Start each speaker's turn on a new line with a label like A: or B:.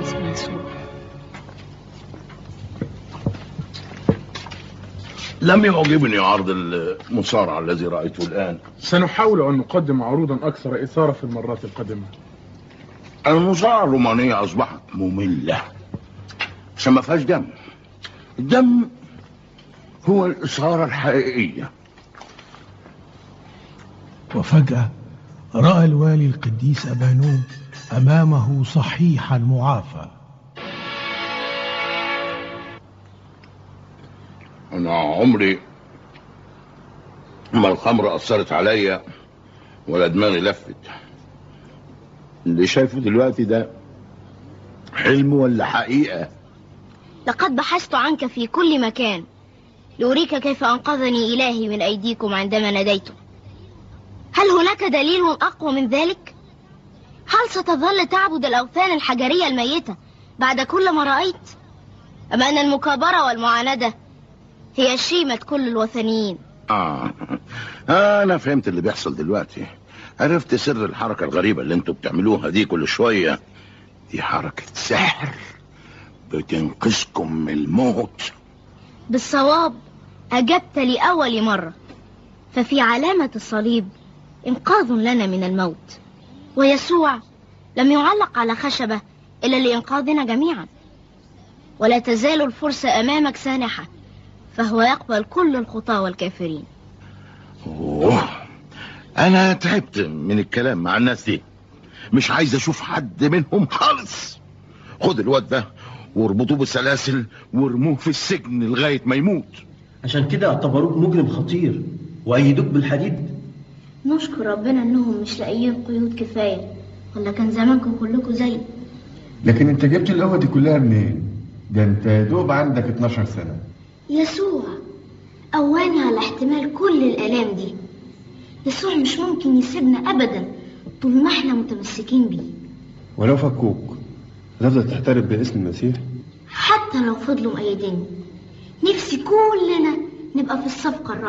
A: نخلص من يسوع
B: لم يعجبني عرض المصارعة الذي رأيته الآن
C: سنحاول أن نقدم عروضا أكثر إثارة في المرات القادمة
B: المصارعة الرومانية أصبحت مملة عشان ما فيهاش دم الدم هو الإثارة الحقيقية
D: وفجأة رأى الوالي القديس أبانوب أمامه صحيحا معافى
B: أنا عمري ما الخمر أثرت عليا ولا دماغي لفت اللي شايفه دلوقتي ده حلم ولا حقيقة
A: لقد بحثت عنك في كل مكان لأريك كيف أنقذني إلهي من أيديكم عندما ناديته هل هناك دليل أقوى من ذلك؟ هل ستظل تعبد الأوثان الحجرية الميتة بعد كل ما رأيت؟ أم أن المكابرة والمعاندة هي شيمة كل الوثنيين
B: آه. آه أنا فهمت اللي بيحصل دلوقتي عرفت سر الحركة الغريبة اللي انتوا بتعملوها دي كل شوية دي حركة سحر بتنقذكم من الموت
A: بالصواب أجبت لأول مرة ففي علامة الصليب إنقاذ لنا من الموت ويسوع لم يعلق على خشبة إلا لإنقاذنا جميعا ولا تزال الفرصة أمامك سانحة فهو يقبل كل الخطاة والكافرين
B: أوه. أنا تعبت من الكلام مع الناس دي مش عايز أشوف حد منهم خالص خد الواد ده واربطوه بسلاسل وارموه في السجن لغاية ما يموت
E: عشان كده اعتبروك مجرم خطير وأيدوك بالحديد
A: نشكر ربنا انهم مش لاقيين قيود كفايه ولا كان زمانكم كلكم زي
F: لكن انت جبت القوة دي كلها منين؟ ده انت يا دوب عندك 12 سنة
A: يسوع قواني على احتمال كل الالام دي يسوع مش ممكن يسيبنا ابدا طول ما احنا متمسكين بيه
F: ولو فكوك هتفضل تحترف باسم المسيح؟
A: حتى لو فضلوا مأيديني نفسي كلنا نبقى في الصفقة الرابعة